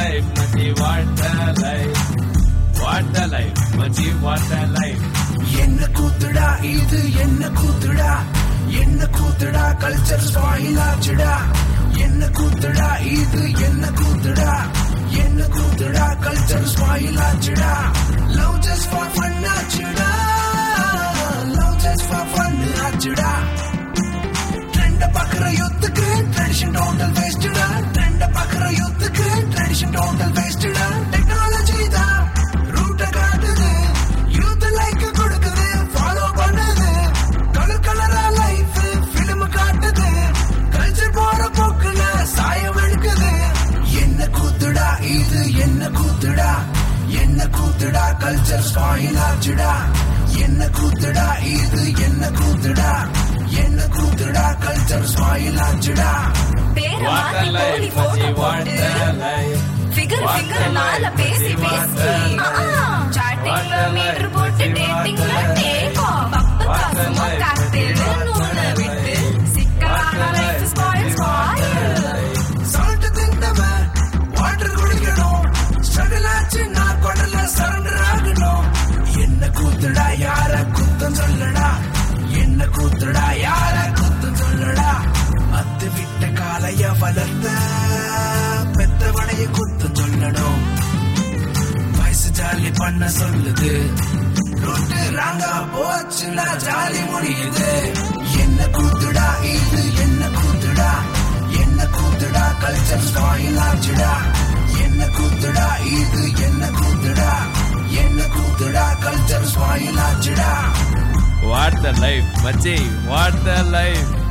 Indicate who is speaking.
Speaker 1: life, Machi, what the life. What the life, Machi, what the life.
Speaker 2: என்ன கூத்துடா இது என்ன கூத்துடா என்ன கூத்துடா கல்ச்சர் ஸ்பாயில் ஆச்சுடா என்ன கூத்துடா இது என்ன கூத்துடா என்ன கூத்துடா கல்ச்சர் ஸ்பாயில் ஆச்சுடா லவ் ஜஸ்ட் ஃபார் ஃபன் ஆச்சுடா லவ் ஜஸ்ட் ஃபார் ஃபன் ஆச்சுடா ட்ரெண்ட பாக்குற யூத்துக்கு ட்ரெடிஷன் டோட்டல் வேஸ்டடா ட்ரெண்ட பாக்குற யூத்துக்கு ட்ரெடிஷன் டோட்டல் வேஸ்டடா டெக்னாலஜி தான் ரூட்ட காட்டுது யூத் லைக் கொடுக்குது ஃபாலோ பண்ணுது கலர் கலரா லைஃப் ஃபிலிம் காட்டுது கல்ச்சர் போற போக்குல சாயம் எடுக்குது என்ன கூத்துடா இது என்ன கூத்துடா என்ன கூத்துடா கல்ச்சர் ஸ்பாயில் ஆச்சுடா என்ன கூத்துடா இது என்ன கூத்துடா என்ன கூத்துடா கல்ச்சர் ஸ்பாயில் ஆச்சுடா
Speaker 3: பேர
Speaker 1: What the
Speaker 3: மாத்தி
Speaker 1: life,
Speaker 3: போலி போட்டோ
Speaker 1: Machi, what
Speaker 3: போட்டு
Speaker 1: the life.
Speaker 3: Figure
Speaker 1: What
Speaker 3: figure
Speaker 1: the
Speaker 3: நால
Speaker 1: life,
Speaker 3: பேசி
Speaker 1: Machi, what
Speaker 3: பேசி
Speaker 1: the life.
Speaker 3: சாட்டிங்ல
Speaker 1: What the
Speaker 3: மீட்டர்
Speaker 1: life,
Speaker 3: போட்டு
Speaker 1: Machi,
Speaker 3: டேட்டிங்ல
Speaker 1: what the
Speaker 3: take
Speaker 1: life.
Speaker 3: Off அப்ப
Speaker 1: What the
Speaker 3: காசுமோ
Speaker 1: life,
Speaker 3: காக்டெயில்
Speaker 1: Machi, what
Speaker 3: நூல
Speaker 1: the
Speaker 3: விட்டு
Speaker 1: life.
Speaker 3: சிக்கலான
Speaker 1: What the
Speaker 3: life
Speaker 1: life,
Speaker 3: spoil
Speaker 1: Machi, what the
Speaker 3: spoil
Speaker 1: life.
Speaker 2: Salt தின்னவன் water குடிக்கணும் ஸ்ட்ரகிள் ஆச்சு நான் கொடல சரண்டர் ஆகணும் என்ன கூத்துடா யார குத்தம் சொல்லடா என்ன கூத்துடா யார குத்தம் சொல்லடா அத்து விட்ட காலைய வளர்த்த பெத்தவனைய குத்தம் சொல்லணும் வயசு ஜாலி பண்ண சொல்லுது ரோட்டு ராங்கா போச்சுன்னா ஜாலி முடியுது என்ன கூத்துடா இது என்ன கூத்துடா என்ன கூத்துடா கல்ச்சர் ஸ்பாயில் ஆச்சுடா என்ன கூத்துடா இது என்ன கூத்துடா என்ன கூத்துடா கல்ச்சர் ஸ்பாயில் ஆச்சுடா
Speaker 1: What the life, Machi, what the life.